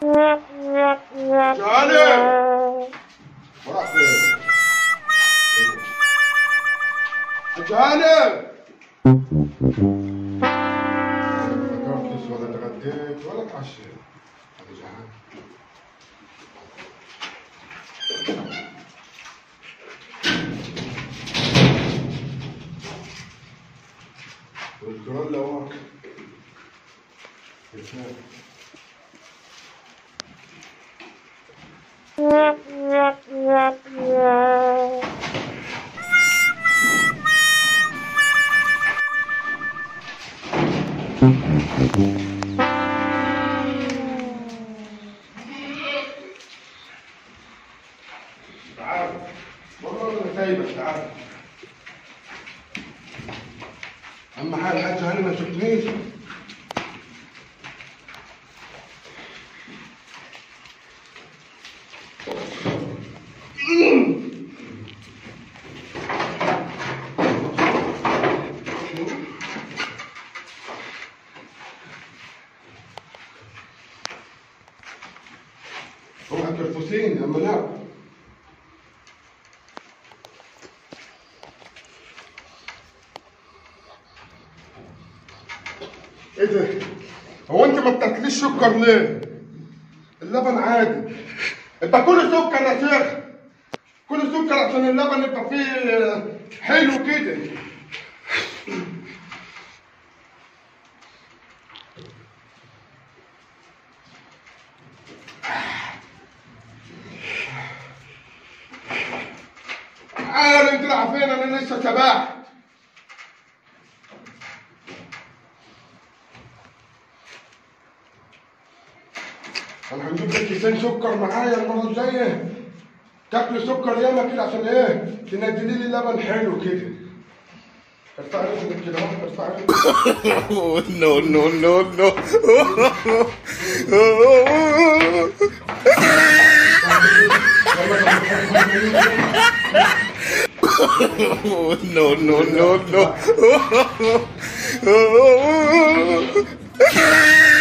جانب وراح فين؟ جانب فكرتش ولا اتغديت ولا اتعشيت انا جعان والكورونا وراك يسلم. تعال والله انا سايبك تعال اما حال الحاج هاني ما شفتنيش روح الكرفوسين اما نعم ايه ده؟ هو انت ما بتاكليش سكر ليه؟ اللبن عادي انت كل سكر يا شيخ كل سكر عشان اللبن يبقى فيه حلو كده تعال انت فين انا لسه شبعت انا هنجيب لك كيسين سكر معايا المره الجايه تاكل سكر ياما كده عشان ايه تنزلي لي لبن حلو كده ارفع رجلك كده اهو ارفع رجلك Oh, no, no, no, no. Oh, no, no, no, no.